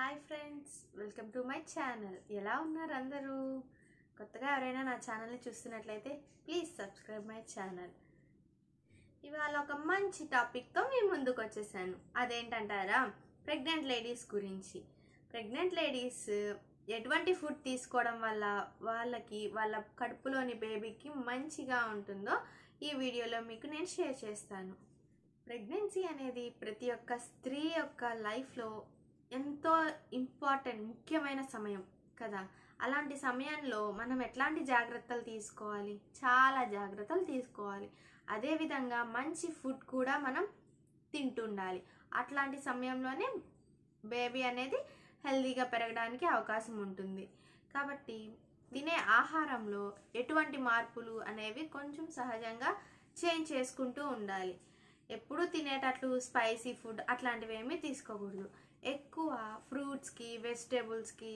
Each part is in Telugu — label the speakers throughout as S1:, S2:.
S1: hi friends welcome to my channel ఎలా ఉన్నారు అందరూ కొత్తగా ఎవరైనా నా ఛానల్ని చూస్తున్నట్లయితే ప్లీజ్ సబ్స్క్రైబ్ మై ఛానల్ ఇవాళ ఒక మంచి టాపిక్తో మీ ముందుకు వచ్చేసాను అదేంటంటారా ప్రెగ్నెంట్ లేడీస్ గురించి ప్రెగ్నెంట్ లేడీస్ ఎటువంటి ఫుడ్ తీసుకోవడం వల్ల వాళ్ళకి వాళ్ళ కడుపులోని బేబీకి మంచిగా ఉంటుందో ఈ వీడియోలో మీకు నేను షేర్ చేస్తాను ప్రెగ్నెన్సీ అనేది ప్రతి ఒక్క స్త్రీ యొక్క లైఫ్లో ఎంతో ఇంపార్టెంట్ ముఖ్యమైన సమయం కదా అలాంటి సమయంలో మనం ఎట్లాంటి జాగ్రత్తలు తీసుకోవాలి చాలా జాగ్రత్తలు తీసుకోవాలి అదేవిధంగా మంచి ఫుడ్ కూడా మనం తింటుండాలి అట్లాంటి సమయంలోనే బేబీ అనేది హెల్తీగా పెరగడానికి అవకాశం ఉంటుంది కాబట్టి తినే ఆహారంలో ఎటువంటి మార్పులు అనేవి కొంచెం సహజంగా చేంజ్ చేసుకుంటూ ఉండాలి ఎప్పుడు తినేటట్లు స్పైసీ ఫుడ్ అట్లాంటివి ఏమీ తీసుకోకూడదు ఎక్కువ ఫ్రూట్స్కి వెజిటేబుల్స్కి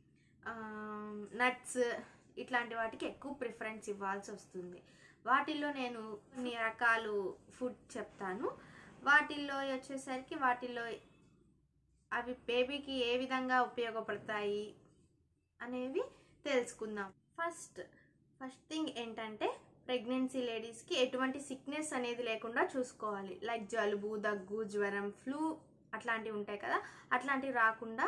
S1: నట్స్ ఇట్లాంటి వాటికి ఎక్కువ ప్రిఫరెన్స్ ఇవ్వాల్సి వస్తుంది వాటిల్లో నేను కొన్ని రకాలు ఫుడ్ చెప్తాను వాటిల్లో వచ్చేసరికి వాటిల్లో అవి బేబీకి ఏ విధంగా ఉపయోగపడతాయి అనేవి తెలుసుకుందాం ఫస్ట్ ఫస్ట్ థింగ్ ఏంటంటే ప్రెగ్నెన్సీ లేడీస్కి ఎటువంటి సిక్నెస్ అనేది లేకుండా చూసుకోవాలి లైక్ జలుబు దగ్గు జ్వరం ఫ్లూ అట్లాంటివి ఉంటాయి కదా అట్లాంటివి రాకుండా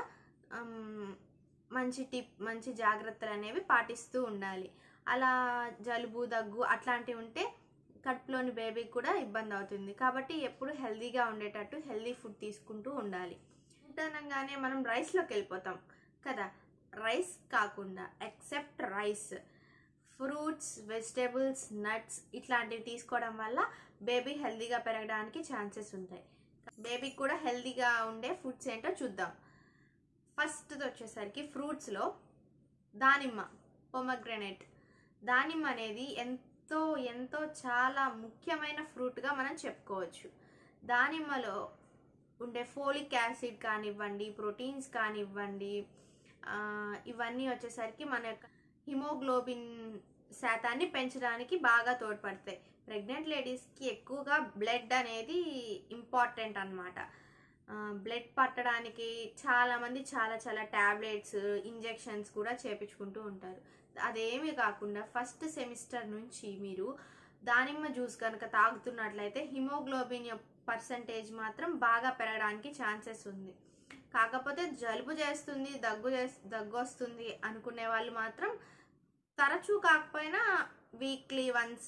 S1: మంచి టిప్ మంచి జాగ్రత్తలు అనేవి పాటిస్తూ ఉండాలి అలా జలుబు దగ్గు అట్లాంటివి ఉంటే కడుపులోని బేబీకి కూడా ఇబ్బంది అవుతుంది కాబట్టి ఎప్పుడు హెల్తీగా ఉండేటట్టు హెల్తీ ఫుడ్ తీసుకుంటూ ఉండాలి అనగానే మనం రైస్లోకి వెళ్ళిపోతాం కదా రైస్ కాకుండా except rice fruits vegetables nuts ఇట్లాంటివి తీసుకోవడం వల్ల బేబీ హెల్తీగా పెరగడానికి ఛాన్సెస్ ఉంటాయి బేబీకి కూడా హెల్తీగా ఉండే ఫుడ్స్ ఏంటో చూద్దాం ఫస్ట్ వచ్చేసరికి ఫ్రూట్స్లో దానిమ్మ పొమగ్రనేట్ దానిమ్మ అనేది ఎంతో ఎంతో చాలా ముఖ్యమైన ఫ్రూట్గా మనం చెప్పుకోవచ్చు దానిమ్మలో ఉండే ఫోలిక్ యాసిడ్ కానివ్వండి ప్రోటీన్స్ కానివ్వండి ఇవన్నీ వచ్చేసరికి మన యొక్క హిమోగ్లోబిన్ శాతాన్ని పెంచడానికి బాగా తోడ్పడతాయి ప్రెగ్నెంట్ లేడీస్కి ఎక్కువగా బ్లడ్ అనేది ఇంపార్టెంట్ అనమాట బ్లడ్ పట్టడానికి చాలామంది చాలా చాలా ట్యాబ్లెట్స్ ఇంజెక్షన్స్ కూడా చేపించుకుంటూ ఉంటారు అదేమీ కాకుండా ఫస్ట్ సెమిస్టర్ నుంచి మీరు దానిమ్మ జ్యూస్ కనుక తాగుతున్నట్లయితే హిమోగ్లోబిన్ పర్సంటేజ్ మాత్రం బాగా పెరగడానికి ఛాన్సెస్ ఉంది కాకపోతే జలుబు చేస్తుంది దగ్గు చేస్ దగ్గు వస్తుంది అనుకునే వాళ్ళు మాత్రం తరచూ కాకపోయినా weekly once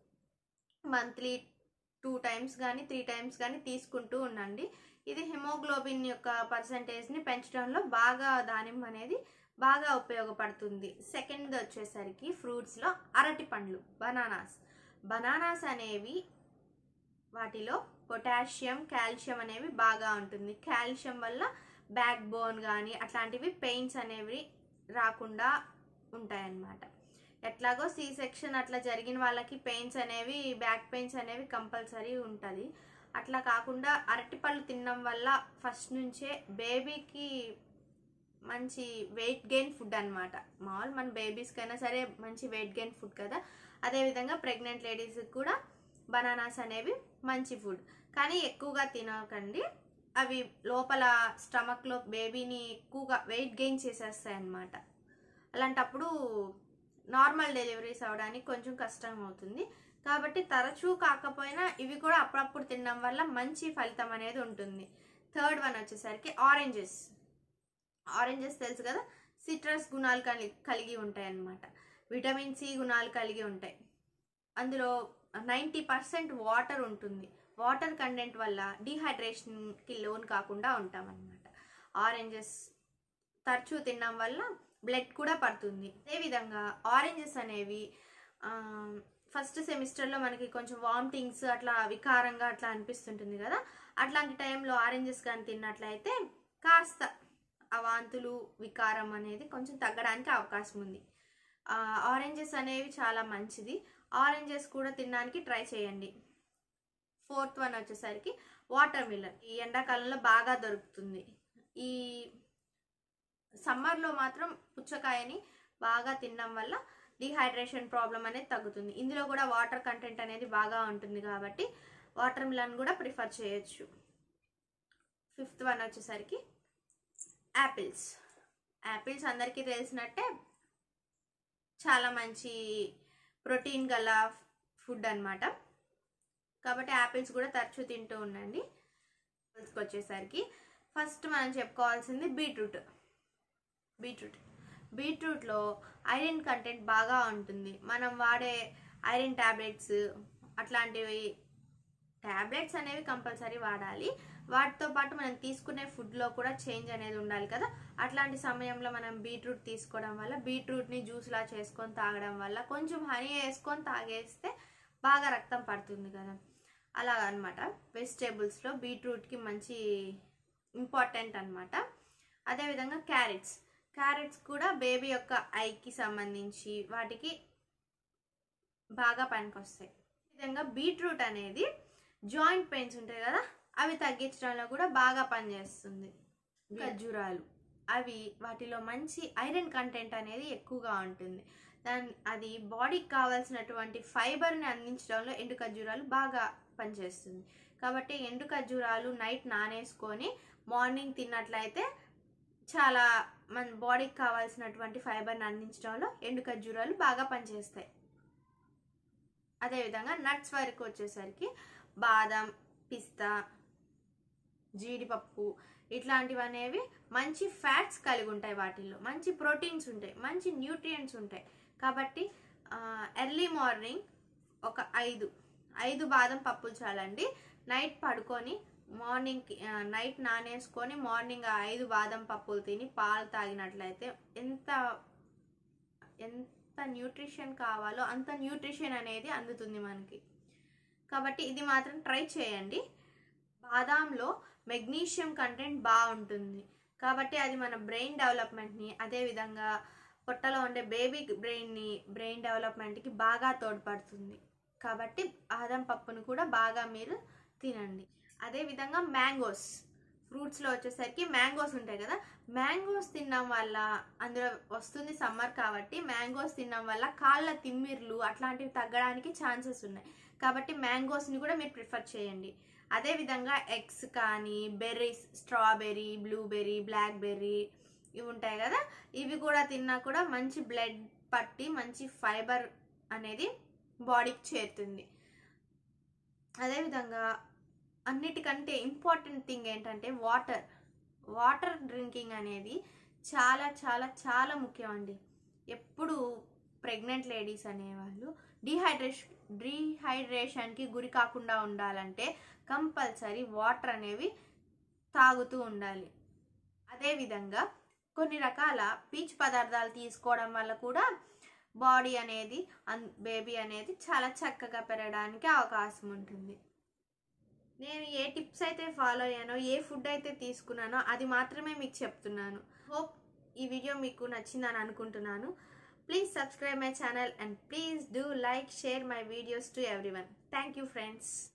S1: monthly two times కానీ త్రీ టైమ్స్ కానీ తీసుకుంటూ ఉండండి ఇది హిమోగ్లోబిన్ యొక్క పర్సంటేజ్ని పెంచడంలో బాగా దానిమ్మ అనేది బాగా ఉపయోగపడుతుంది సెకండ్ వచ్చేసరికి ఫ్రూట్స్లో అరటి పండ్లు బనానాస్ బనానాస్ అనేవి వాటిలో పొటాషియం కాల్షియం అనేవి బాగా ఉంటుంది కాల్షియం వల్ల బ్యాక్ బోన్ కానీ అట్లాంటివి పెయిన్స్ అనేవి రాకుండా ఉంటాయన్నమాట ఎట్లాగో సి సెక్షన్ అట్లా జరిగిన వాళ్ళకి పెయిన్స్ అనేవి బ్యాక్ పెయిన్స్ అనేవి కంపల్సరీ ఉంటుంది అట్లా కాకుండా అరటిపళ్ళు తినడం వల్ల ఫస్ట్ నుంచే బేబీకి మంచి వెయిట్ గెయిన్ ఫుడ్ అనమాట మామూలు మన బేబీస్కైనా సరే మంచి వెయిట్ గెయిన్ ఫుడ్ కదా అదేవిధంగా ప్రెగ్నెంట్ లేడీస్కి కూడా బనానాస్ అనేవి మంచి ఫుడ్ కానీ ఎక్కువగా తినకండి అవి లోపల స్టమక్లో బేబీని ఎక్కువగా వెయిట్ గెయిన్ చేసేస్తాయి అన్నమాట అలాంటప్పుడు నార్మల్ డెలివరీస్ అవడానికి కొంచెం కష్టం అవుతుంది కాబట్టి తరచూ కాకపోయినా ఇవి కూడా అప్పుడప్పుడు తినడం వల్ల మంచి ఫలితం అనేది ఉంటుంది థర్డ్ వన్ వచ్చేసరికి ఆరెంజెస్ ఆరెంజెస్ తెలుసు కదా సిట్రస్ గుణాలు కలిగి కలిగి ఉంటాయి అన్నమాట విటమిన్ సి గుణాలు కలిగి ఉంటాయి అందులో నైంటీ పర్సెంట్ వాటర్ ఉంటుంది వాటర్ కంటెంట్ వల్ల డీహైడ్రేషన్కి లోన్ కాకుండా ఉంటామన్నమాట ఆరెంజెస్ తరచూ తినడం వల్ల బ్లడ్ కూడా పడుతుంది అదేవిధంగా ఆరెంజెస్ అనేవి ఫస్ట్ సెమిస్టర్లో మనకి కొంచెం వామిటింగ్స్ అట్లా వికారంగా అట్లా అనిపిస్తుంటుంది కదా అట్లాంటి టైంలో ఆరెంజెస్ కానీ తిన్నట్లయితే కాస్త ఆ వాంతులు వికారం అనేది కొంచెం తగ్గడానికి అవకాశం ఉంది ఆరెంజెస్ అనేవి చాలా మంచిది ఆరెంజెస్ కూడా తినడానికి ట్రై చేయండి ఫోర్త్ వన్ వచ్చేసరికి వాటర్ మిలన్ ఈ ఎండాకాలంలో బాగా దొరుకుతుంది ఈ సమ్మర్లో మాత్రం పుచ్చకాయని బాగా తినడం వల్ల డిహైడ్రేషన్ ప్రాబ్లం అనేది తగ్గుతుంది ఇందులో కూడా వాటర్ కంటెంట్ అనేది బాగా ఉంటుంది కాబట్టి వాటర్ మిలన్ కూడా ప్రిఫర్ చేయొచ్చు ఫిఫ్త్ వన్ వచ్చేసరికి యాపిల్స్ యాపిల్స్ అందరికీ తెలిసినట్టే చాలా మంచి ప్రోటీన్ గల ఫుడ్ అన్నమాట కాబట్టి యాపిల్స్ కూడా తరచూ తింటూ ఉండండి యాపిల్స్కి వచ్చేసరికి ఫస్ట్ మనం చెప్పుకోవాల్సింది బీట్రూట్ బీట్రూట్ బీట్రూట్లో ఐరన్ కంటెంట్ బాగా ఉంటుంది మనం వాడే ఐరన్ ట్యాబ్లెట్స్ అట్లాంటివి ట్యాబ్లెట్స్ అనేవి కంపల్సరీ వాడాలి వాటితో పాటు మనం తీసుకునే ఫుడ్లో కూడా చేంజ్ అనేది ఉండాలి కదా అట్లాంటి సమయంలో మనం బీట్రూట్ తీసుకోవడం వల్ల బీట్రూట్ని జ్యూస్లా చేసుకొని తాగడం వల్ల కొంచెం హనీ వేసుకొని తాగేస్తే బాగా రక్తం పడుతుంది కదా అలా అనమాట వెజిటేబుల్స్లో బీట్రూట్కి మంచి ఇంపార్టెంట్ అనమాట అదేవిధంగా క్యారెట్స్ క్యారెట్స్ కూడా బేబీ యొక్క ఐకి సంబంధించి వాటికి బాగా పనికొస్తాయి విధంగా బీట్రూట్ అనేది జాయింట్ పెయిన్స్ ఉంటాయి కదా అవి తగ్గించడంలో కూడా బాగా పనిచేస్తుంది ఖర్జూరాలు అవి వాటిలో మంచి ఐరన్ కంటెంట్ అనేది ఎక్కువగా ఉంటుంది దాని అది బాడీకి కావాల్సినటువంటి ఫైబర్ని అందించడంలో ఎండు ఖర్జూరాలు బాగా పనిచేస్తుంది కాబట్టి ఎండు ఖర్జూరాలు నైట్ నానేసుకొని మార్నింగ్ తిన్నట్లయితే చాలా మన బాడీకి కావాల్సినటువంటి ఫైబర్ని అందించడంలో ఎండు ఖర్జూరాలు బాగా పనిచేస్తాయి అదేవిధంగా నట్స్ వరకు వచ్చేసరికి బాదం పిస్తా జీడిపప్పు ఇట్లాంటివి అనేవి మంచి ఫ్యాట్స్ కలిగి ఉంటాయి వాటిల్లో మంచి ప్రోటీన్స్ ఉంటాయి మంచి న్యూట్రియంట్స్ ఉంటాయి కాబట్టి ఎర్లీ మార్నింగ్ ఒక ఐదు ఐదు బాదం పప్పులు చాలండి నైట్ పడుకొని మార్నింగ్ నైట్ నానేసుకొని మార్నింగ్ ఆ ఐదు బాదం పప్పులు తిని పాలు తాగినట్లయితే ఎంత ఎంత న్యూట్రిషన్ కావాలో అంత న్యూట్రిషన్ అనేది అందుతుంది మనకి కాబట్టి ఇది మాత్రం ట్రై చేయండి బాదాంలో మెగ్నీషియం కంటెంట్ బాగుంటుంది కాబట్టి అది మన బ్రెయిన్ డెవలప్మెంట్ని అదేవిధంగా పొట్టలో ఉండే బేబీ బ్రెయిన్ని బ్రెయిన్ డెవలప్మెంట్కి బాగా తోడ్పడుతుంది కాబట్టి బాదం పప్పును కూడా బాగా మీరు తినండి అదేవిధంగా మ్యాంగోస్ ఫ్రూట్స్లో వచ్చేసరికి మ్యాంగోస్ ఉంటాయి కదా మ్యాంగోస్ తినడం వల్ల అందులో వస్తుంది సమ్మర్ కాబట్టి మ్యాంగోస్ తినడం వల్ల కాళ్ళ తిమ్మిర్లు అట్లాంటివి తగ్గడానికి ఛాన్సెస్ ఉన్నాయి కాబట్టి మ్యాంగోస్ని కూడా మీరు ప్రిఫర్ చేయండి అదేవిధంగా ఎగ్స్ కానీ బెర్రీస్ స్ట్రాబెర్రీ బ్లూబెర్రీ బ్లాక్బెర్రీ ఇవి ఉంటాయి కదా ఇవి కూడా తిన్నా కూడా మంచి బ్లడ్ పట్టి మంచి ఫైబర్ అనేది బాడీకి చేరుతుంది అదేవిధంగా అన్నిటికంటే ఇంపార్టెంట్ థింగ్ ఏంటంటే వాటర్ వాటర్ డ్రింకింగ్ అనేది చాలా చాలా చాలా ముఖ్యం అండి ఎప్పుడు ప్రెగ్నెంట్ లేడీస్ అనేవాళ్ళు డీహైడ్రేషన్ డీహైడ్రేషన్కి గురి కాకుండా ఉండాలంటే కంపల్సరీ వాటర్ అనేవి తాగుతూ ఉండాలి అదేవిధంగా కొన్ని రకాల పీచు పదార్థాలు తీసుకోవడం వల్ల కూడా బాడీ అనేది అన్ బేబీ అనేది చాలా చక్కగా పెరగడానికి అవకాశం ఉంటుంది నేను ఏ టిప్స్ అయితే ఫాలో అయ్యానో ఏ ఫుడ్ అయితే తీసుకున్నానో అది మాత్రమే మీకు చెప్తున్నాను హోప్ ఈ వీడియో మీకు నచ్చిందని అనుకుంటున్నాను please subscribe my channel and please do like share my videos to everyone thank you friends